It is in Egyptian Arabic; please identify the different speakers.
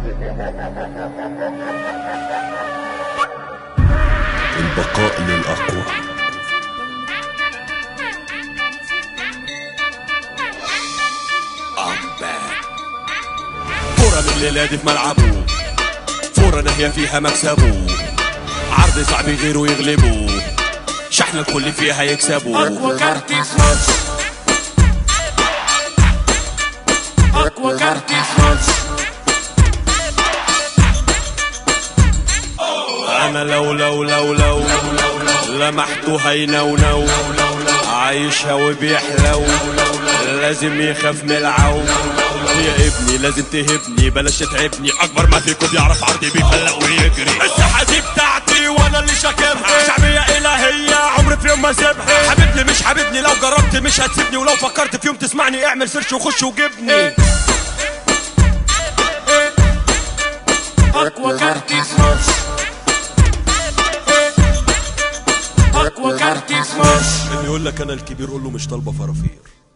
Speaker 1: البقاء للأقوى
Speaker 2: فورة من الليلة دي في ملعبه فورة ناهية فيها مكسبه عرض صعب غيره يغلبه شحن الكل فيها يكسبوا
Speaker 3: اقوى كارت في مصر اقوى كارت في مصر
Speaker 2: انا لو لو لو لو لمحته هينونو عايشها وبيحلو لازم يخاف من العو يا ابني لازم تهبني بلاش تتعبني اكبر ما فيكم بيعرف عرضي بيفلق ويجري الساحه دي بتاعتي وانا اللي شاكبها شعبيه الهيه عمري في يوم ما اسيبها حبيبني مش حبيبني لو جربت مش هتسيبني ولو فكرت في يوم تسمعني اعمل سيرش وخش وجبني
Speaker 3: اقوى كارت في مصر اقوى كارت في مصر
Speaker 2: اللي يقول لك انا الكبير قول له مش طالبه فرافير